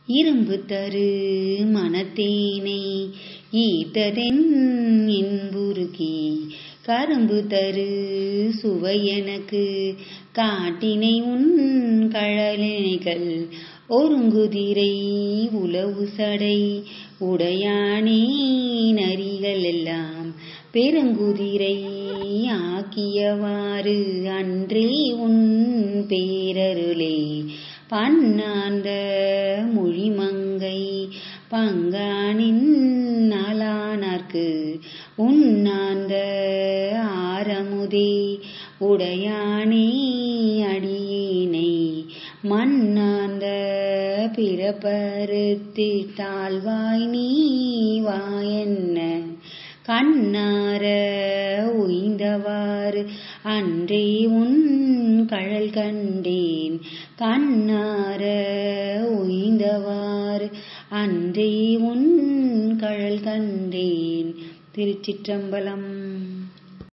இரும்பு தரு மனத்தேனை ஈத்ததென் இன்புருகி கரும்பு தரு சுவை எனக்கு காட்டினை உன் கழலினைகள் ஒருங்குதிரை உலவு சடை உடையானே நரிகள் எல்லாம் பெருங்குதிரை ஆக்கியவாறு அன்றே உன் பேரருளே பன்னாந்த மொழிமங்கை பங்கானின் நலானார்க்கு உன்னாந்த ஆரமுதே உடையானே அடியேனை மன்னாந்த பிறப்பறுத்திட்டாழ்வாய் நீ வாயென்ன கண்ணார உய்ந்தவாறு அன்றே உன் கழல் கண்டேன் கண்ணார உய்ந்தவாறு அன்றே உன் கழல் கண்டேன் திருச்சிற்றம்பலம்